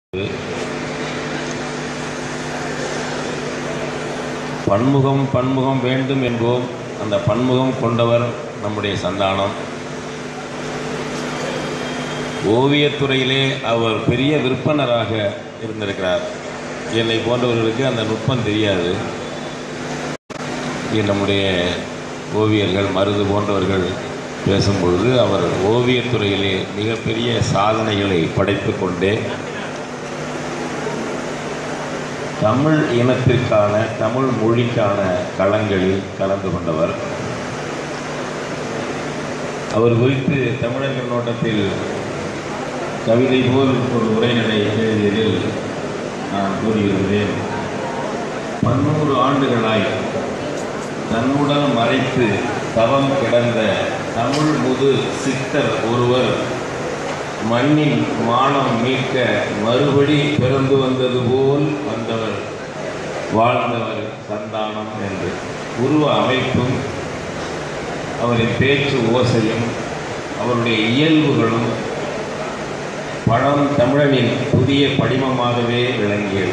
பன்முகம் பன்முகம் வேண்டும் என்போம் அந்த பன்முகம் கொண்டவர் நம்முடைய சந்தானம் ஓவியத்துறையிலே அவர் பெரிய விற்பனராக இருந்திருக்கிறார் என்னை போன்றவர்களுக்கு அந்த நுட்பம் தெரியாது இங்கே நம்முடைய ஓவியர்கள் மருது போன்றவர்கள் பேசும்பொழுது அவர் ஓவியத்துறையிலே மிகப்பெரிய சாதனைகளை படைத்து கொண்டே தமிழ் இனத்திற்கான தமிழ் மொழிக்கான களங்களில் கலந்து கொண்டவர் அவர் குறித்து தமிழர்கள் நோட்டத்தில் கவிதை போல் ஒரு உரைநடை எழுதியதில் நான் கூறியிருந்தேன் பன்னூறு ஆண்டுகளாய் தன்னுடன் மறைத்து தவம் கிடந்த தமிழ் முது சித்தர் ஒருவர் மண்ணின் மானம் மீட்க மறுபடி பிறந்து வந்தது போல் வந்தவர் வாழ்ந்தவர் சந்தானம் என்று உருவ அமைப்பும் அவரின் பேச்சு ஓசையும் அவருடைய இயல்புகளும் பழம் தமிழனின் புதிய படிமமாகவே விளங்கியது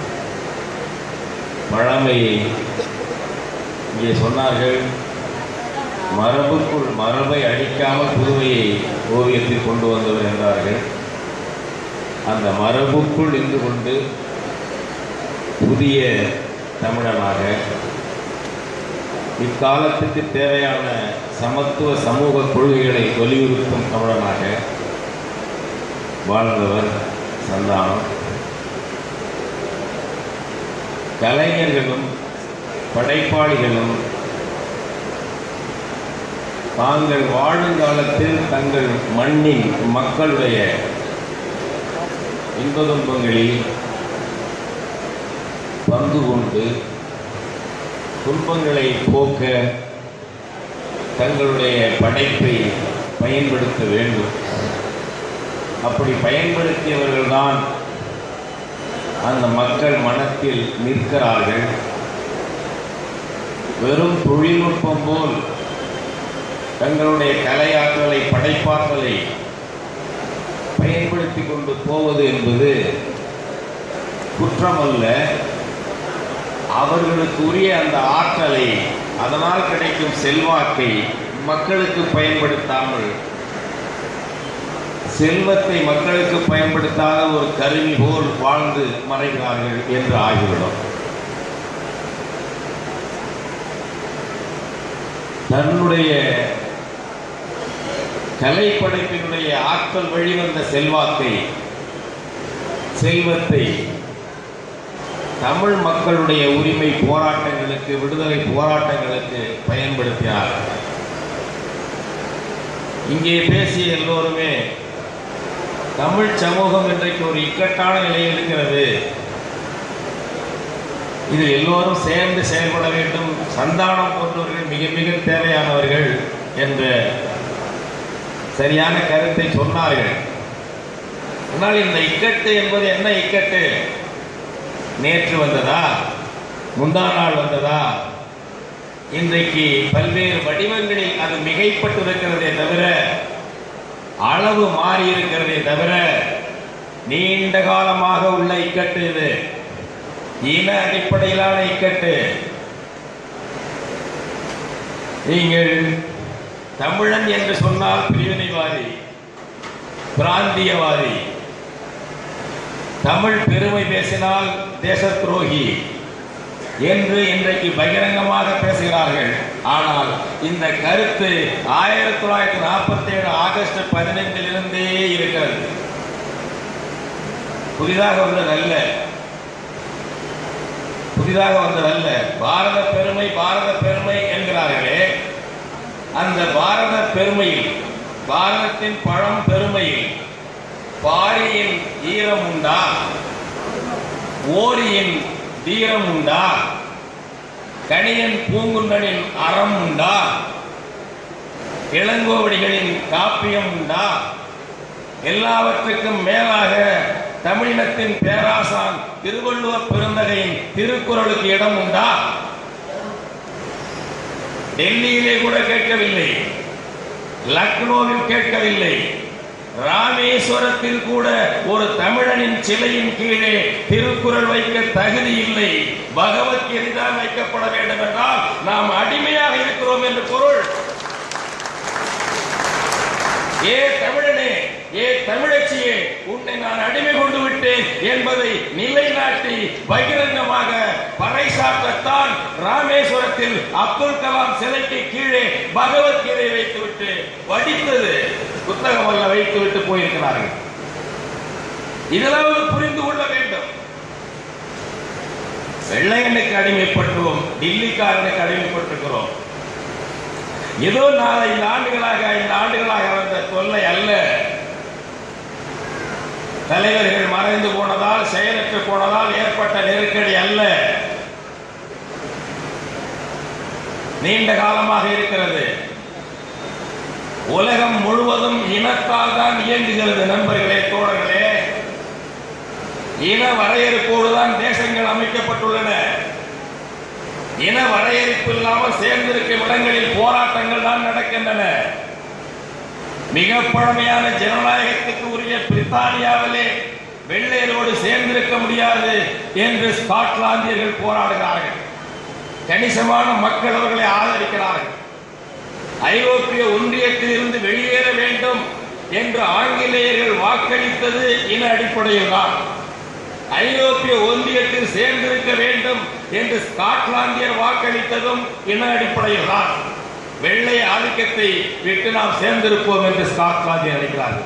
பழமையை இங்கே சொன்னார்கள் மரபுக்குள் மரபை அடிக்காமல் புதுமையை ஓவியத்தில் கொண்டு வந்தவர் என்றார்கள் அந்த மரபுக்குள் இருந்து கொண்டு புதிய தமிழனாக இக்காலத்துக்கு தேவையான சமத்துவ சமூக கொள்கைகளை வலியுறுத்தும் தமிழனாக வாழ்ந்தவர் சந்தானம் கலைஞர்களும் படைப்பாளிகளும் தாங்கள் வாழும் காலத்தில் தங்கள் மண்ணின் மக்களுடைய இன்ப துன்பங்களில் பங்கு கொண்டு துன்பங்களை போக்க தங்களுடைய படைப்பை பயன்படுத்த வேண்டும் அப்படி பயன்படுத்தியவர்கள்தான் அந்த மக்கள் மனத்தில் நிற்கிறார்கள் வெறும் தொழில்நுட்பம் போல் தங்களுடைய கலையாற்றலை படைப்பாற்றலை பயன்படுத்தி கொண்டு போவது என்பது குற்றமல்ல அவர்களுக்கு உரிய அந்த ஆற்றலை அதனால் கிடைக்கும் செல்வாக்கை மக்களுக்கு பயன்படுத்தாமல் செல்வத்தை மக்களுக்கு பயன்படுத்தாத ஒரு கருவி போல் வாழ்ந்து மறைகிறார்கள் என்று ஆகிவிடும் தன்னுடைய கலைப்படைப்பினுடைய ஆற்றல் வழிவந்த செல்வாக்கை செல்வத்தை தமிழ் மக்களுடைய உரிமை போராட்டங்களுக்கு விடுதலை போராட்டங்களுக்கு பயன்படுத்தினார் இங்கே பேசிய எல்லோருமே தமிழ் சமூகம் இன்றைக்கு ஒரு இக்கட்டான நிலையில் இருக்கிறது இதில் எல்லோரும் சேர்ந்து செயல்பட வேண்டும் சந்தானம் போன்றவர்கள் மிக மிக தேவையானவர்கள் என்ற சரியான கருத்தை சொன்னார்கள் ஆனால் இந்த இக்கட்டு என்பது என்ன இக்கட்டு நேற்று வந்ததா முந்தா நாள் வந்ததா இன்றைக்கு பல்வேறு வடிவங்களில் அது மிகைப்பட்டு இருக்கிறதே தவிர அளவு மாறி இருக்கிறதே தவிர நீண்ட காலமாக உள்ள இக்கட்டு இது இன அடிப்படையிலான இக்கட்டு நீங்கள் தமிழன் என்று சொன்னால் பிரிவினைவாதி பிராந்தியவாதி தமிழ் பெருமை பேசினால் தேச துரோகி என்று இன்றைக்கு பகிரங்கமாக பேசுகிறார்கள் ஆனால் இந்த கருத்து ஆயிரத்தி தொள்ளாயிரத்தி நாற்பத்தி ஏழு ஆகஸ்ட் பதினைந்திலிருந்தே இருக்கிறது புதிதாக வந்ததல்ல புதிதாக வந்ததல்ல பாரத பெருமை பாரத பெருமை என்கிறார்களே அந்த பாரத பெருமையில் பாரதத்தின் பழம் பெருமையில் பாரியின் ஈரம் உண்டா ஓரியின் தீரம் உண்டா கணியன் பூங்குன்றனின் அறம் உண்டா இளங்கோவடிகளின் காப்பியம் உண்டா எல்லாவற்றுக்கும் மேலாக தமிழினத்தின் பேராசான் திருவள்ளுவர் பெருந்தகையின் திருக்குறளுக்கு இடம் உண்டா டெல்லியிலே கூட கேட்கவில்லை லக்னோவில் கேட்கவில்லை ராமேஸ்வரத்தில் கூட ஒரு தமிழனின் சிலையின் கீழே திருக்குறள் வைக்க தகுதி இல்லை பகவத்கீதை தான் வைக்கப்பட வேண்டும் என்றால் நாம் அடிமையாக இருக்கிறோம் என்று பொருள் ஏ தமிழனே ஏ தமிழச்சியே உன்னை நான் அடிமை கொண்டு விட்டேன் என்பதை நிலைநாட்டி பகிரங்கமாக பறைசாற்றத்தான் ராமேஸ்வரத்தில் அப்துல் கலாம் சிலைக்கு கீழே பகவத்கீதை வைத்துவிட்டு வடித்தது புத்தகம் அல்ல வைத்துவிட்டு போயிருக்கிறார்கள் இதெல்லாம் புரிந்து கொள்ள வேண்டும் வெள்ளையனுக்கு அடிமைப்பட்டோம் டில்லிக்காரனுக்கு அடிமைப்பட்டிருக்கிறோம் ஏதோ நாளை இந்த ஆண்டுகளாக ஐந்து ஆண்டுகளாக வந்த தொல்லை அல்ல தலைவர்கள் மறைந்து போனதால் செயலற்று போனதால் ஏற்பட்ட நெருக்கடி அல்ல நீண்ட காலமாக இருக்கிறது உலகம் முழுவதும் இனத்தால் தான் இயங்குகிறது நண்பர்களே தோழர்களே இன வரையறுப்போடு தான் தேசங்கள் அமைக்கப்பட்டுள்ளன இன வரையறுப்பு இல்லாமல் சேர்ந்திருக்கும் இடங்களில் போராட்டங்கள் தான் நடக்கின்றன மிக பழமையான ஜனநாயகத்துக்கு உரிய பிரித்தானியாவிலே வெள்ளையரோடு சேர்ந்திருக்க முடியாது என்று ஸ்காட்லாந்தியர்கள் போராடுகிறார்கள் கணிசமான மக்கள் அவர்களை ஆதரிக்கிறார்கள் ஐரோப்பிய ஒன்றியத்தில் இருந்து வெளியேற வேண்டும் என்று ஆங்கிலேயர்கள் வாக்களித்தது இன அடிப்படையில் தான் ஐரோப்பிய ஒன்றியத்தில் சேர்ந்திருக்க வேண்டும் என்று ஸ்காட்லாந்தியர் வாக்களித்ததும் இன அடிப்படையில் தான் வெள்ளை ஆதிக்கத்தை விட்டு நாம் சேர்ந்திருப்போம் என்று ஸ்காட்லாந்தியர் நினைக்கிறார்கள்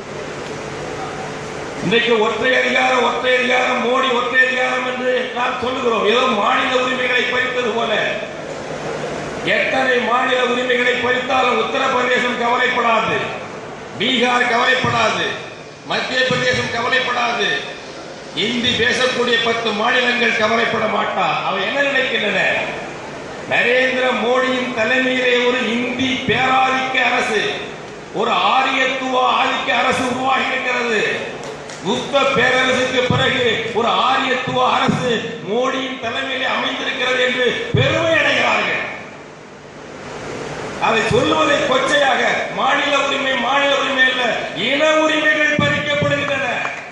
இன்றைக்கு ஒற்றை அதிகாரம் ஒற்றை அதிகாரம் மோடி ஒற்றை அதிகாரம் என்று நாம் சொல்லுகிறோம் ஏதோ மாநில உரிமைகளை பறித்தது போல எத்தனை மாநில உரிமைகளை பறித்தாலும் உத்தரப்பிரதேசம் கவலைப்படாது பீகார் கவலைப்படாது மத்திய பிரதேசம் கவலைப்படாது இந்தி பேசக்கூடிய பத்து மாநிலங்கள் கவலைப்பட மாட்டா அவை என்ன நினைக்கின்றன நரேந்திர மோடியின் தலைமையிலே ஒரு இந்தி பேராதிக்க அரசு ஒரு ஆரியத்துவ ஆதிக்க அரசு உருவாகி இருக்கிறது குப்த பேரரசுக்கு பிறகு ஒரு ஆரியத்துவ அரசு மோடியின் தலைமையிலே அமைந்திருக்கிறது என்று பெருமை அடைகிறார்கள் அதை சொல்லுவதை கொச்சையாக மாநில உரிமை மாநில உரிமை அல்ல இன உரிமைகள் பறிக்கப்படுகின்றன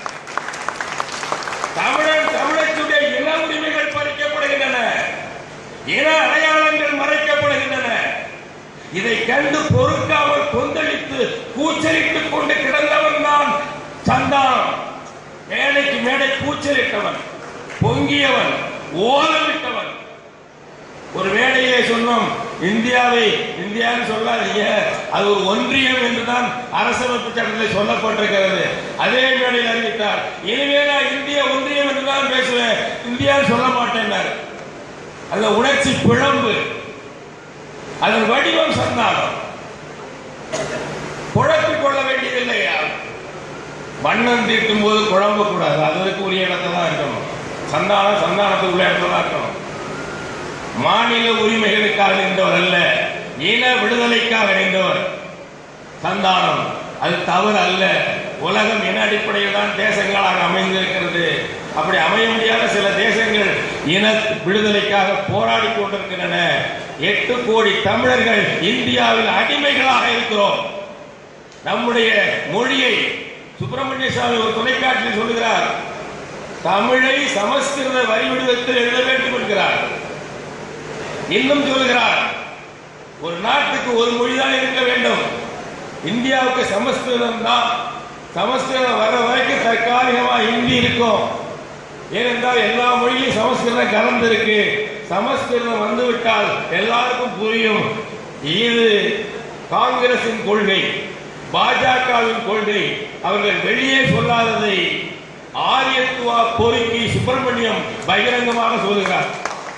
தமிழன் தமிழத்துடைய இன உரிமைகள் பறிக்கப்படுகின்றன இன அடையாளங்கள் மறைக்கப்படுகின்றன இதை கண்டு பொறுக்காமல் கொந்தளித்து கூச்சலிட்டுக் கொண்டு கிடந்தவன் தான் சந்தானம் மேடைக்கு மேடை கூச்சலிட்டவன் பொங்கியவன் ஓலமிட்டவன் ஒரு மேடையிலே சொன்னோம் இந்தியாவை இந்தியான்னு சொல்லாதீங்க அது ஒரு ஒன்றியம் என்றுதான் அரசமைப்பு சட்டத்தில் சொல்லப்பட்டிருக்கிறது அதே மேடையில் அறிவித்தார் இனிமே நான் இந்திய ஒன்றியம் என்றுதான் பேசுவேன் இந்தியான்னு சொல்ல மாட்டேன்னார் அந்த உணர்ச்சி பிழம்பு அதன் வடிவம் சந்தானம் குழப்பிக் கொள்ள வேண்டியதில்லை வண்ணம் தீட்டும் போது குழம்ப கூடாது அதற்கு உரிய இடத்துல தான் இருக்கணும் சந்தானம் சந்தானத்துக்கு உள்ள இடத்துல தான் இருக்கணும் மாநில உரிமைகளுக்காக நின்றவர் அல்ல இன விடுதலைக்காக நின்றவர் சந்தானம் அது தவறு அல்ல உலகம் இன அடிப்படையில் தான் தேசங்களாக அமைந்திருக்கிறது அப்படி அமைய முடியாத சில தேசங்கள் இன விடுதலைக்காக போராடி கொண்டிருக்கின்றன எட்டு கோடி தமிழர்கள் இந்தியாவில் அடிமைகளாக இருக்கிறோம் நம்முடைய மொழியை சுப்பிரமணிய சுவாமி ஒரு தொலைக்காட்சியில் சொல்லுகிறார் தமிழை சமஸ்கிருத வரி வடிவத்தில் எழுத வேண்டும் என்கிறார் இன்னும் சொல்கிறார் ஒரு நாட்டுக்கு ஒரு மொழிதான் இருக்க வேண்டும் இந்தியாவுக்கு சமஸ்கிருதம் தான் சமஸ்கிருதம் வர வரைக்கும் தற்காலிகமா ஹிந்தி இருக்கும் ஏனென்றால் எல்லா மொழியும் சமஸ்கிருதம் கலந்திருக்கு சமஸ்கிருதம் வந்துவிட்டால் எல்லாருக்கும் புரியும் இது காங்கிரசின் கொள்கை பாஜகவின் கொள்கை அவர்கள் வெளியே சொல்லாததை ஆரியத்துவா பொறுக்கி சுப்பிரமணியம் பகிரங்கமாக சொல்லுகிறார்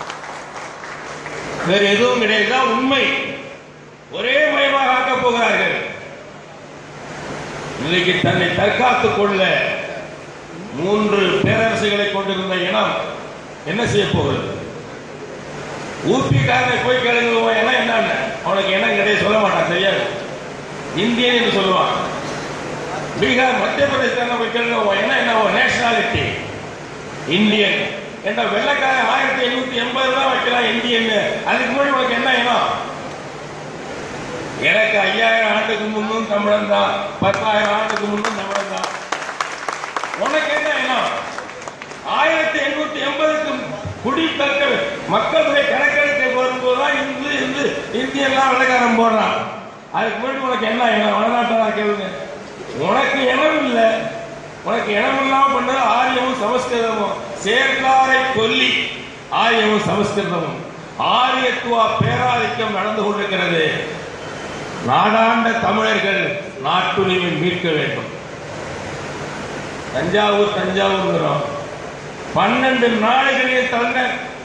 வேறு எதுவும் கிடையாது தான் உண்மை ஒரே மயமாக ஆக்கப் போகிறார்கள் இன்றைக்கு தன்னை தற்காத்துக் கொள்ள மூன்று பேரரசுகளை கொண்டிருந்த இனம் என்ன செய்ய போகிறது ஊப்பிக்காரனை போய் கேளுங்க உன் இனம் என்னன்னு அவனுக்கு இனம் கிடையாது சொல்ல மாட்டான் தெரியாது இந்தியன் என்று சொல்லுவான் பீகார் மத்திய பிரதேச போய் கேளுங்க உன் இனம் என்ன நேஷனாலிட்டி இந்தியன் என்ற வெள்ளக்காரன் ஆயிரத்தி எண்ணூத்தி எண்பது தான் வைக்கலாம் இந்தியன் அதுக்கு முன்னாடி உனக்கு என்ன இனம் எனக்கு ஐயாயிரம் ஆண்டுக்கு முன்னும் தமிழன் தான் பத்தாயிரம் ஆண்டுக்கு முன்னும் தமிழன் தான் உனக்கு என்ன இனம் ஆயிரத்தி எண்ணூத்தி எண்பதுக்கு குடித்தக்க மக்கள் தொகை கணக்கெடுக்க வரும்போதுதான் இந்து இந்து இந்தியெல்லாம் வெள்ளக்காரன் போடுறான் அதுக்கு முன்னாடி உனக்கு என்ன இனம் வடநாட்டா கேளுங்க உனக்கு இனம் இல்லை உனக்கு இனம் இல்லாம பண்ண ஆரியமும் சமஸ்கிருதமும் சேர்க்காரை கொல்லி ஆரியமும் சமஸ்கிருதமும் ஆரியத்துவ பேராதிக்கம் நடந்து கொண்டிருக்கிறது நாடாண்ட தமிழர்கள் நாட்டுரிமை மீட்க வேண்டும் தஞ்சாவூர் தஞ்சாவூர்ங்கிறோம் பன்னெண்டு நாடுகளில் தந்த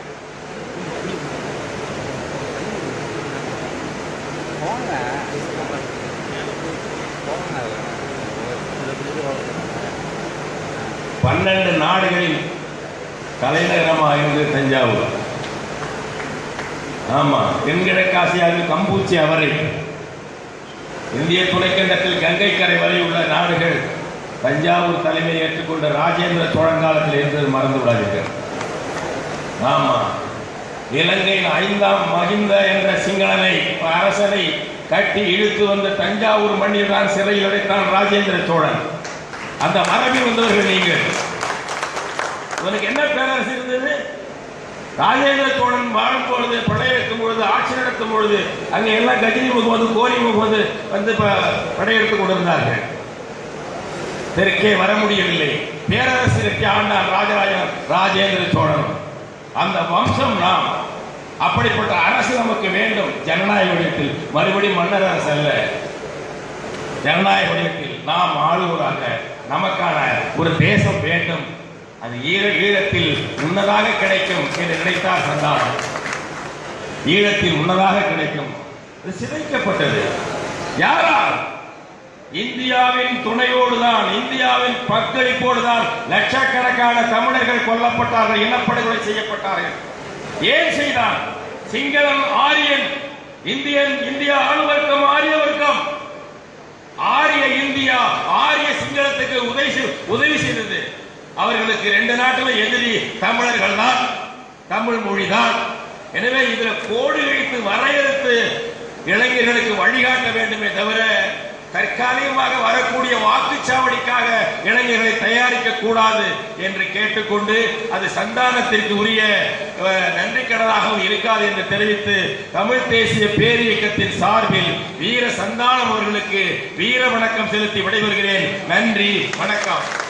போங்க போங்க பன்னெண்டு நாடுகளில் தலைநகரமாக இருந்தது தஞ்சாவூர் ஆமா தென்கிழக்காசியாவில் கம்பூச்சி அவரை இந்திய துணைக்கண்டத்தில் கங்கை கரை வரை உள்ள நாடுகள் தஞ்சாவூர் தலைமையை ஏற்றுக்கொண்ட ராஜேந்திர சோழன் காலத்தில் இருந்தது மறந்து விடாதீர்கள் ஆமா இலங்கையின் ஐந்தாம் மகிந்த என்ற சிங்களனை அரசனை கட்டி இழுத்து வந்த தஞ்சாவூர் மண்ணில் தான் சிறையில் அடைத்தான் ராஜேந்திர சோழன் அந்த மரபில் வந்தவர்கள் நீங்கள் உனக்கு என்ன பேரரசு இருந்தது ராஜேந்திர சோழன் வாழும் பொழுது படையெடுக்கும் பொழுது ஆட்சி நடத்தும் பொழுது அங்க எல்லாம் கஜினி முகமது கோரி முகமது வந்து ப- படையெடுத்துக் கொண்டிருந்தார்கள் தெற்கே வர முடியவில்லை பேரரசு கட்டி ஆண்டான் ராஜராஜன் ராஜேந்திர சோழன் அந்த வம்சம் நாம் அப்படிப்பட்ட அரசு நமக்கு வேண்டும் ஜனநாயக வடிவத்தில் மறுபடியும் மன்னர் அரசு அல்ல ஜனநாயக வடிவத்தில் நாம் ஆளுவராக நமக்கான ஒரு தேசம் வேண்டும் அது ஈர ஈழத்தில் முன்னதாக கிடைக்கும் என்று நினைத்தார் சந்தானம் ஈழத்தில் முன்னதாக கிடைக்கும் அது சிதைக்கப்பட்டது யாரால் இந்தியாவின் துணையோடு தான் இந்தியாவின் பங்களிப்போடு தான் லட்சக்கணக்கான தமிழர்கள் கொல்லப்பட்டார்கள் இனப்படுகொலை செய்யப்பட்டார்கள் ஏன் செய்தான் சிங்களம் ஆரியன் இந்தியன் இந்தியா ஆளுவர்க்கம் ஆரிய வர்க்கம் ஆரிய இந்தியா ஆரிய சிங்களத்துக்கு உதவி செய்- உதவி செய்தது அவர்களுக்கு ரெண்டு நாட்டிலும் எதிரி தமிழர்கள் தான் தமிழ் மொழி தான் எனவே இதுல கோடு வைத்து வரையறுத்து இளைஞர்களுக்கு வழிகாட்ட வேண்டுமே தவிர தற்காலிகமாக வரக்கூடிய வாக்குச்சாவடிக்காக இளைஞர்களை தயாரிக்க கூடாது என்று கேட்டுக்கொண்டு அது சந்தானத்திற்கு உரிய அஹ், நன்றிக்கடனாகவும் இருக்காது என்று தெரிவித்து தமிழ் தேசிய பேரியக்கத்தின் சார்பில் வீர சந்தானம் அவர்களுக்கு வீர வணக்கம் செலுத்தி விடைபெறுகிறேன் நன்றி வணக்கம்